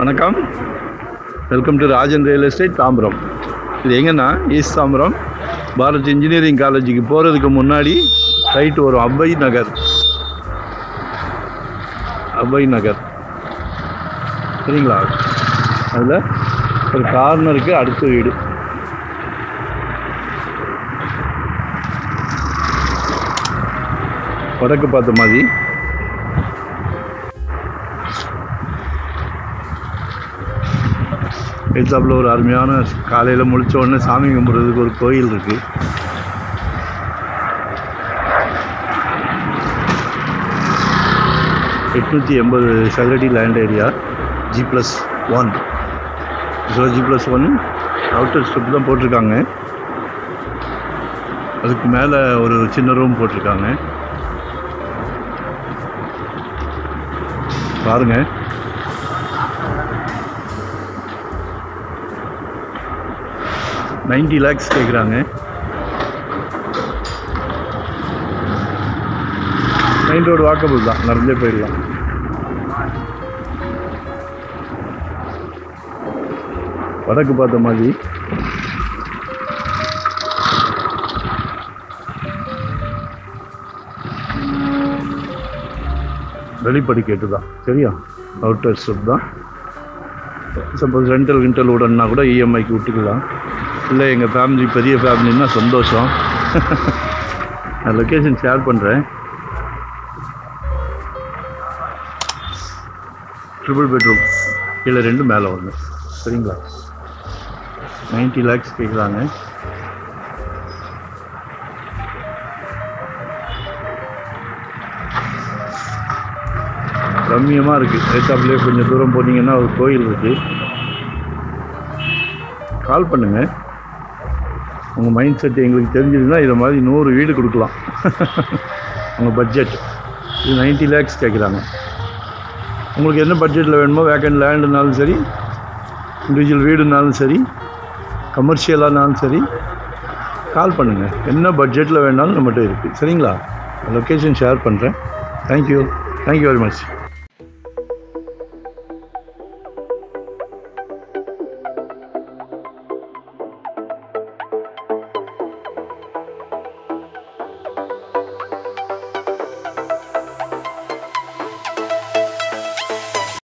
வணக்கம் welcome to Rajan real estate Tambaram இது எங்கன்னா ஈஸ்ட் தாம்பரம் பாரத் இன்ஜினியரிங் காலேஜுக்கு போகிறதுக்கு முன்னாடி ரைட் வரும் அபை நகர் அபை நகர் சரிங்களா அதில் ஒரு கார்னருக்கு அடுத்த வீடு வடக்கு பார்த்த மாதிரி எக்ஸாம்பிள் ஒரு அருமையான காலையில் முழிச்ச உடனே சாமி கும்பிட்றதுக்கு ஒரு கோயில் இருக்குது எட்நூற்றி எண்பது சதுரடி land area G plus one so G plus one outer step தான் போட்டிருக்காங்க அதுக்கு மேலே ஒரு சின்ன ரூம் போட்டிருக்காங்க பாருங்க நைன்டி லேக்ஸ் கேட்குறாங்க மெயின் ரோடு வாக்கபிள் தான் நடந்தே போயிடலாம் வடக்கு பார்த்த மாதிரி வெளிப்படிக்கேட்டு தான் சரியா அவுட்டர் ஸ்டெப் தான் சப்போஸ் ரெண்டல் கிண்டல் விடணுன்னா கூட இஎம்ஐக்கு விட்டுக்கலாம் இல்லை எங்கள் ஃபேமிலி பெரிய ஃபேமிலின்னா சந்தோஷம் நான் லொக்கேஷன் ஷேர் பண்ணுறேன் ட்ரிபிள் பெட்ரூம் கீழே ரெண்டு மேலே ஒன்று சரிங்களா நைன்ட்டி லேக்ஸ் கேட்குறாங்க ரம்மியமாக இருக்குது ஏத்தாப்புலேயே கொஞ்சம் தூரம் போனீங்கன்னா ஒரு கோயில் இருக்குது கால் பண்ணுங்கள் உங்கள் மைண்ட் செட் எங்களுக்கு தெரிஞ்சதுன்னா இதை மாதிரி நூறு வீடு கொடுக்கலாம் உங்கள் பட்ஜெட் இது நைன்ட்டி லேக்ஸ் கேட்குறாங்க உங்களுக்கு என்ன பட்ஜெட்டில் வேணுமோ வேக்கண்ட் லேண்டுனாலும் சரி இண்டிவிஜுவல் வீடுனாலும் சரி கமர்ஷியலானாலும் சரி கால் பண்ணுங்கள் என்ன பட்ஜெட்டில் வேணாலும் நம்மகிட்ட இருக்குது சரிங்களா லொக்கேஷன் ஷேர் பண்ணுறேன் தேங்க்யூ தேங்க்யூ வெரி மச்